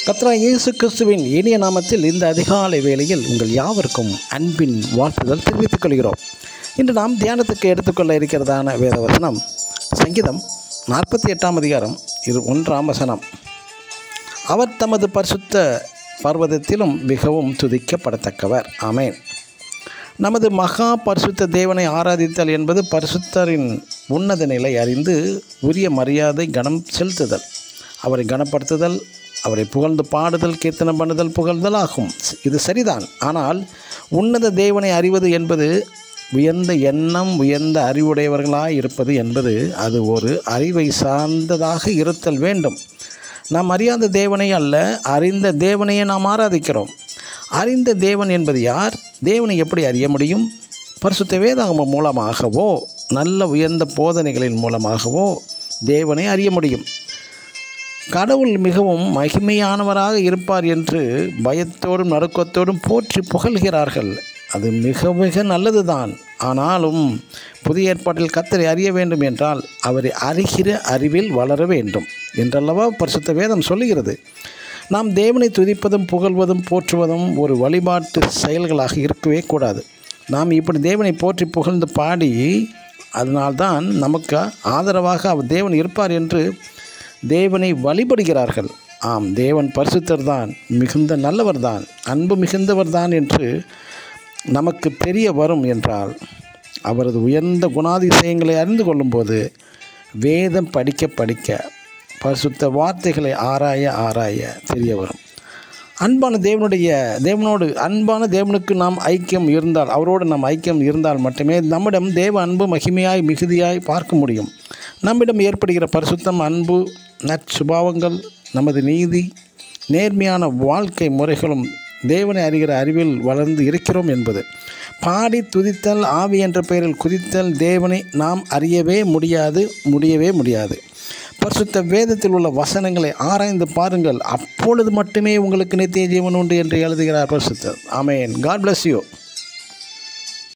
கத்ரா இயேசு கிறிஸ்துவின் இனிய நாமத்தில் இந்த அதிகாலை வேளையில் உங்கள் யாவருக்கும் அன்பின் வாழ்த்துதல் தெரிவித்துக் கொள்கிறோம் இன்று நாம் தியானத்துக்கு எடுத்துக்கொள்ள இருக்கிறதான வேதவசனம் சங்கீதம் நாற்பத்தி எட்டாம் அதிகாரம் இரு ஒன்றாம் வசனம் அவர் தமது பரிசுத்த பர்வதத்திலும் மிகவும் துதிக்கப்படத்தக்கவர் ஆமேன் நமது மகா பரிசுத்த தேவனை ஆராதித்தல் என்பது பரிசுத்தரின் உன்னத நிலை அறிந்து உரிய மரியாதை கனம் செலுத்துதல் அவரை கனப்படுத்துதல் அவரை புகழ்ந்து பாடுதல் கீர்த்தனம் பண்ணுதல் புகழ்தல் ஆகும் இது சரிதான் ஆனால் உன்னத தேவனை அறிவது என்பது உயர்ந்த எண்ணம் உயர்ந்த அறிவுடையவர்களாய் இருப்பது என்பது அது ஒரு அறிவை சார்ந்ததாக இருத்தல் வேண்டும் நாம் அறியாத தேவனை அல்ல அறிந்த தேவனையே நாம் ஆராதிக்கிறோம் அறிந்த தேவன் என்பது யார் தேவனை எப்படி அறிய முடியும் பரிசுத்த வேதாகமம் மூலமாகவோ நல்ல உயர்ந்த போதனைகளின் மூலமாகவோ தேவனை அறிய முடியும் கடவுள் மிகவும் மகிமையானவராக இருப்பார் என்று பயத்தோடும் நடுக்கத்தோடும் போற்றி புகழ்கிறார்கள் அது மிக மிக நல்லதுதான் ஆனாலும் புதிய ஏற்பாட்டில் கத்தரை அறிய வேண்டும் என்றால் அவரை அறிகிற அறிவில் வளர வேண்டும் என்றல்லவா பரிசுத்த வேதம் சொல்லுகிறது நாம் தேவனை துதிப்பதும் புகழ்வதும் போற்றுவதும் ஒரு வழிபாட்டு செயல்களாக இருக்கவே கூடாது நாம் இப்படி தேவனை போற்றி புகழ்ந்து பாடி அதனால்தான் நமக்கு ஆதரவாக அவர் தேவன் இருப்பார் என்று தேவனை வழிபடுகிறார்கள் ஆம் தேவன் பரிசுத்தர் தான் மிகுந்த நல்லவர் தான் அன்பு மிகுந்தவர் தான் என்று நமக்கு தெரிய வரும் என்றால் அவரது உயர்ந்த குணாதிசயங்களை அறிந்து கொள்ளும்போது வேதம் படிக்க படிக்க பரிசுத்த வார்த்தைகளை ஆராய ஆராய தெரிய வரும் அன்பான தேவனுடைய தேவனோடு அன்பான தேவனுக்கு நாம் ஐக்கியம் இருந்தால் அவரோடு நாம் ஐக்கியம் இருந்தால் மட்டுமே நம்மிடம் தேவ அன்பு மகிமையாய் மிகுதியாய் பார்க்க முடியும் நம்மிடம் ஏற்படுகிற பரிசுத்தம் அன்பு நற்சுபாவங்கள் நமது நீதி நேர்மையான வாழ்க்கை முறைகளும் தேவனை அறிகிற அறிவில் வளர்ந்து இருக்கிறோம் என்பது பாடி துதித்தல் ஆவி என்ற பெயரில் குதித்தல் தேவனை நாம் அறியவே முடியாது முடியவே முடியாது பரிசுத்த வேதத்தில் உள்ள வசனங்களை ஆராய்ந்து பாருங்கள் அப்பொழுது மட்டுமே உங்களுக்கு நித்திய ஜீவன் உண்டு என்று எழுதுகிறார் பரிசுத்தர் ஆமேன் காட் பிளஸ் யூ